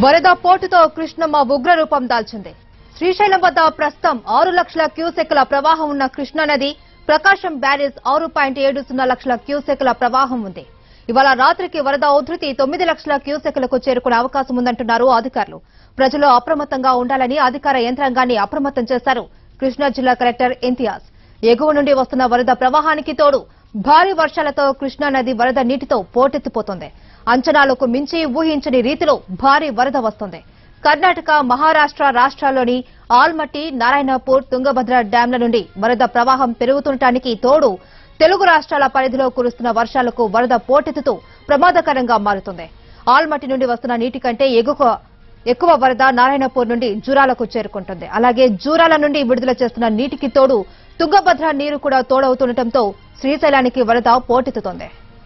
వరద పోటుతో కృష్ణమ్మ ఉగ్ర రూపం దాల్చింది శ్రీశైలం వద్ద ప్రస్తుతం ఆరు లక్షల క్యూసెక్ల ప్రవాహం ఉన్న కృష్ణా నది ప్రకాశం బ్యారేజ్ ఆరు పాయింట్ ఏడు సున్నా లక్షల క్యూసెక్ల ప్రవాహం ఉంది ఇవాళ రాత్రికి వరద ఉధృతి తొమ్మిది లక్షల క్యూసెక్లకు చేరుకునే అవకాశం ఉందంటున్నారు అధికారులు ప్రజలు అప్రమత్తంగా ఉండాలని అధికార యంత్రాంగాన్ని అప్రమత్తం చేశారు కృష్ణా జిల్లా కలెక్టర్ ఇంతియాజ్ ఎగువ నుండి వస్తున్న వరద ప్రవాహానికి తోడు భారీ వర్షాలతో కృష్ణా నది వరద నీటితో పోటెత్తిపోతోంది అంచనాలకు మించి ఊహించని రీతిలో భారీ వరద వస్తోంది కర్ణాటక మహారాష్ట్ర రాష్ట్రాల్లోని ఆల్మట్టి నారాయణపూర్ తుంగభద్ర డ్యాంల నుండి వరద ప్రవాహం పెరుగుతుండటానికి తోడు తెలుగు రాష్ట్రాల పరిధిలో కురుస్తున్న వర్షాలకు వరద పోటెత్తుతూ ప్రమాదకరంగా మారుతుంది ఆల్మట్టి నుండి వస్తున్న నీటి కంటే ఎగువ ఎక్కువ వరద నారాయణపూర్ నుండి జూరాలకు చేరుకుంటుంది అలాగే జూరాల నుండి విడుదల చేస్తున్న నీటికి తోడు తుంగభద్ర నీరు కూడా తోడవుతుండటంతో శ్రీశైలానికి వరద పోటెత్తుతోంది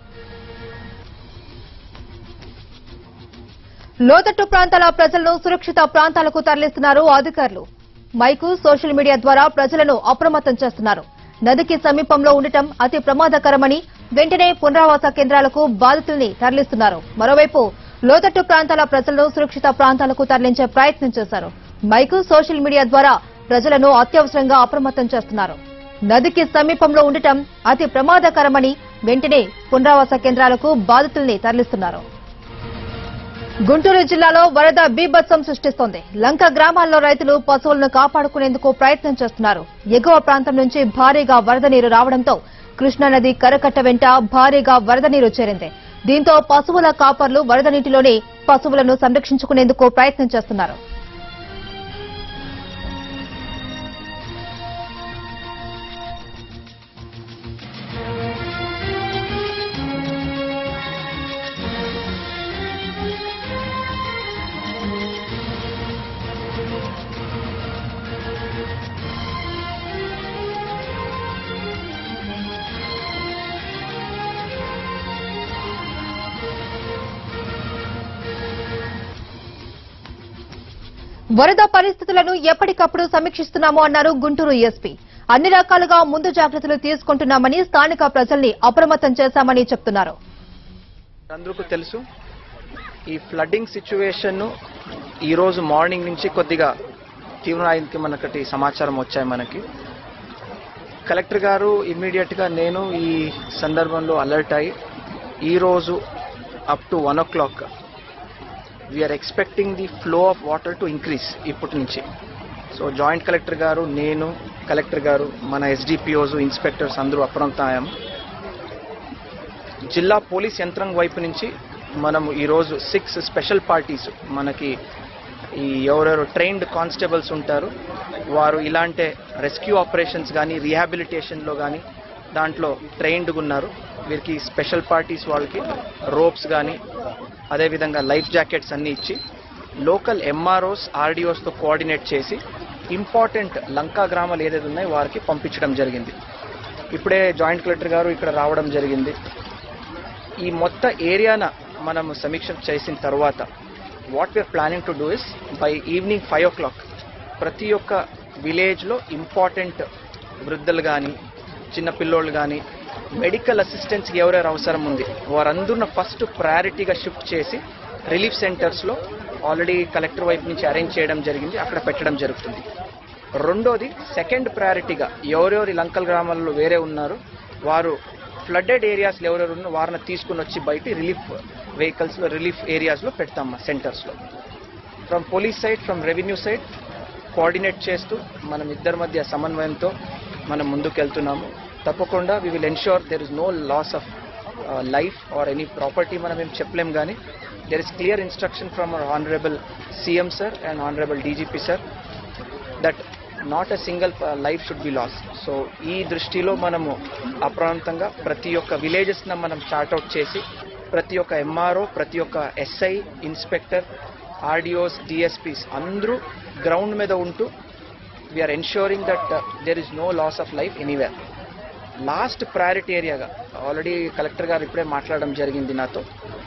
లోతట్టు ప్రాంతాల ప్రజలను సురక్షిత ప్రాంతాలకు తరలిస్తున్నారు అధికారులు మైకు సోషల్ మీడియా ద్వారా ప్రజలను అప్రమత్తం చేస్తున్నారు నదికి సమీపంలో ఉండటం అతి ప్రమాదకరమని వెంటనే పునరావాస కేంద్రాలకు బాధితుల్ని తరలిస్తున్నారు మరోవైపు లోతట్టు ప్రాంతాల ప్రజలను సురక్షిత ప్రాంతాలకు తరలించే ప్రయత్నం చేశారు మైకు సోషల్ మీడియా ద్వారా ప్రజలను అత్యవసరంగా అప్రమత్తం చేస్తున్నారు నదికి సమీపంలో ఉండటం అతి ప్రమాదకరమని వెంటనే పునరావాస కేంద్రాలకు బాధితుల్ని తరలిస్తున్నారు గుంటూరు జిల్లాలో వరద బీభత్సం సృష్టిస్తోంది లంక గ్రామాల్లో రైతులు పశువులను కాపాడుకునేందుకు ప్రయత్నం చేస్తున్నారు ఎగువ ప్రాంతం నుంచి భారీగా వరద నీరు రావడంతో కృష్ణానది కరకట్ట వెంట భారీగా వరద నీరు చేరింది దీంతో పశువుల కాపర్లు వరద నీటిలోనే పశువులను సంరక్షించుకునేందుకు ప్రయత్నం చేస్తున్నారు వరద పరిస్థితులను ఎప్పటికప్పుడు సమీక్షిస్తున్నాము అన్నారు గుంటూరు ఎస్పీ అన్ని రకాలుగా ముందు జాగ్రత్తలు తీసుకుంటున్నామని స్థానిక ప్రజల్ని అప్రమత్తం చేశామని చెప్తున్నారు అందరికీ తెలుసు ఈ ఫ్లడ్డింగ్ సిచ్యువేషన్ ఈ రోజు మార్నింగ్ నుంచి కొద్దిగా తీవ్రమైంది మనకటి సమాచారం వచ్చాయి మనకి కలెక్టర్ గారు ఇమ్మీడియట్ గా నేను ఈ సందర్భంలో అలర్ట్ అయ్యి ఈ రోజు up to one o'clock we are expecting the flow of water to increase ఇప్పటి నుంచి సో జాయింట్ కలెక్టర్ గారు నేను కలెక్టర్ గారు మన ఎస్డిపిఓస్ ఇన్స్పెక్టర్స్ అందరూ అప్రమత్తం జిల్లా పోలీస్ యంత్రాంగం వైపు నుంచి మనము ఈరోజు సిక్స్ స్పెషల్ పార్టీస్ మనకి ఈ ఎవరెవరు ట్రైన్డ్ కానిస్టేబుల్స్ ఉంటారు వారు ఇలాంటి రెస్క్యూ ఆపరేషన్స్ కానీ రీహాబిలిటేషన్లో కానీ దాంట్లో ట్రైన్డ్గా ఉన్నారు వీరికి స్పెషల్ పార్టీస్ వాళ్ళకి రోప్స్ కానీ అదేవిధంగా లైఫ్ జాకెట్స్ అన్ని ఇచ్చి లోకల్ ఎంఆర్ఓస్ ఆర్డీఓస్తో కోఆర్డినేట్ చేసి ఇంపార్టెంట్ లంకా గ్రామాలు ఏదైతే ఉన్నాయో వారికి పంపించడం జరిగింది ఇప్పుడే జాయింట్ కలెక్టర్ గారు ఇక్కడ రావడం జరిగింది ఈ మొత్తం ఏరియాన మనం సమీక్ష చేసిన తర్వాత what we are planning to do is by evening five o'clock ప్రతి ఒక్క విలేజ్లో ఇంపార్టెంట్ వృద్ధులు కానీ చిన్న పిల్లోళ్ళు కానీ మెడికల్ అసిస్టెన్స్కి ఎవరెవరు అవసరం ఉంది వారందరిని ఫస్ట్ ప్రయారిటీగా షిఫ్ట్ చేసి రిలీఫ్ సెంటర్స్లో ఆల్రెడీ కలెక్టర్ వైపు నుంచి అరేంజ్ చేయడం జరిగింది అక్కడ పెట్టడం జరుగుతుంది రెండోది సెకండ్ ప్రయారిటీగా ఎవరెవరి లంకల్ గ్రామాల్లో వేరే ఉన్నారు వారు ఫ్లడ్డెడ్ ఏరియాస్లో ఎవరెవరు ఉన్నారో వారిని తీసుకుని వచ్చి బయట రిలీఫ్ వెహికల్స్లో రిలీఫ్ ఏరియాస్లో పెడతాం సెంటర్స్లో from police side from revenue side coordinate చేస్తూ మనం ఇద్దరి మధ్య సమన్వయంతో మనం ముందుకెళ్తున్నాము తప్పకుండా we will ensure there is no loss of life or any property మనం ఏం చెప్పలేం కానీ there is clear instruction from our honourable CM sir and honourable DGP sir that not a single life should be loss so ఈ దృష్టిలో మనము అప్రాంతంగా ప్రతి ఒక్క విలేజెస్న మనం అవుట్ చేసి ప్రతి ఒక్క ఎంఆర్ఓ ప్రతి ఒక్క ఎస్ఐ ఇన్స్పెక్టర్ ఆర్డిఓస్ డిఎస్పీస్ అందరూ గ్రౌండ్ మీద ఉంటూ we are ensuring that there is no loss of life anywhere last priority ఏరియాగా ఆల్రెడీ కలెక్టర్ గారు ఇప్పుడే మాట్లాడడం జరిగింది నాతో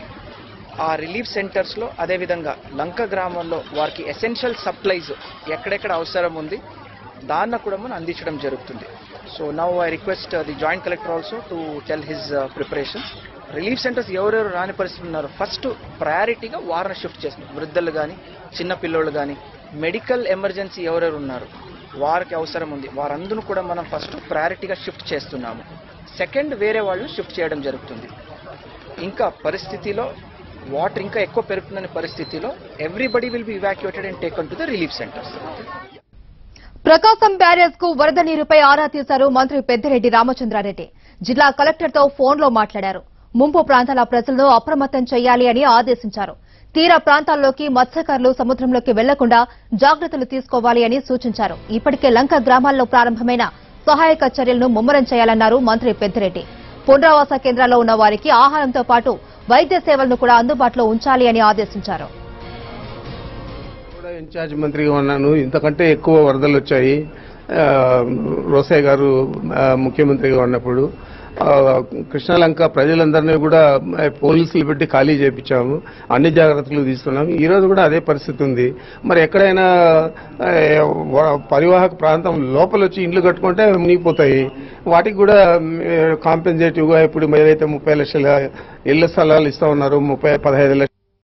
ఆ రిలీఫ్ సెంటర్స్లో అదేవిధంగా లంక గ్రామంలో వారికి ఎసెన్షియల్ సప్లైస్ ఎక్కడెక్కడ అవసరం ఉంది దాన్న కూడా మనం అందించడం జరుగుతుంది so now I request the joint collector also to tell his preparations relief centres ఎవరెవరు రాని పరిస్థితి ఉన్నారో ఫస్ట్ ప్రయారిటీగా వారిని షిఫ్ట్ చేస్తున్నాం వృద్ధులు కానీ చిన్న పిల్లోళ్ళు కానీ మెడికల్ ఎమర్జెన్సీ ఎవరెవరు ఉన్నారు వారికి అవసరం ఉంది వారందరూ కూడా మనం ఫస్ట్ ప్రయారిటీగా షిఫ్ట్ చేస్తున్నాము సెకండ్ వేరే వాళ్ళు షిఫ్ట్ చేయడం జరుగుతుంది ఇంకా పరిస్థితిలో వాటర్ ఇంకా ఎక్కువ పెరుగుతుందనే పరిస్థితిలో everybody will be evacuated and taken to the relief centres Prakasam barrage కు వరద నీరుపై ఆరా తీశారు మంత్రి పెద్దిరెడ్డి రామచంద్రారెడ్డి జిల్లా కలెక్టర్ తో ఫోన్ లో మాట్లాడారు ముంపు ప్రాంతాల ప్రజలను అప్రమత్తం చేయాలి అని ఆదేశించారు తీర ప్రాంతాల్లోకి మత్స్యకారులు సముద్రంలోకి వెళ్లకుండా జాగ్రత్తలు తీసుకోవాలి అని సూచించారు ఇప్పటికే లంక గ్రామాల్లో ప్రారంభమైన సహాయక చర్యలను ముమ్మరం చేయాలన్నారు మంత్రి పెద్దిరెడ్డి పునరావాస కేంద్రాల్లో ఉన్న వారికి ఆహారంతో పాటు వైద్య సేవలను కూడా అందుబాటులో ఉంచాలి అని ఆదేశించారు కూడా ఇన్ఛార్జ్ మంత్రిగా ఉన్నాను ఇంతకంటే ఎక్కువ వరదలు వచ్చాయి ఆ, రోసయ్య గారు ఆ, ముఖ్యమంత్రిగా ఉన్నప్పుడు ఆ, కృష్ణలంక ప్రజలందరినీ కూడా ఆ, పోలీసులు పెట్టి ఖాళీ చేపించాము అన్ని జాగ్రత్తలు తీసుకున్నాము ఈ రోజు కూడా అదే పరిస్థితి ఉంది మరి ఎక్కడైనా ఆ, వ- పరివాహక ప్రాంతం లోపల వచ్చి ఇండ్లు కట్టుకుంటే మునిగిపోతాయి వాటికి కూడా కాంపెన్సేటివ్ గా ఇప్పుడు ఏదైతే ముప్పై లక్షల ఇళ్ల స్థలాలు ఇస్తా ఉన్నారు ముప్పై పదహైదు లక్షల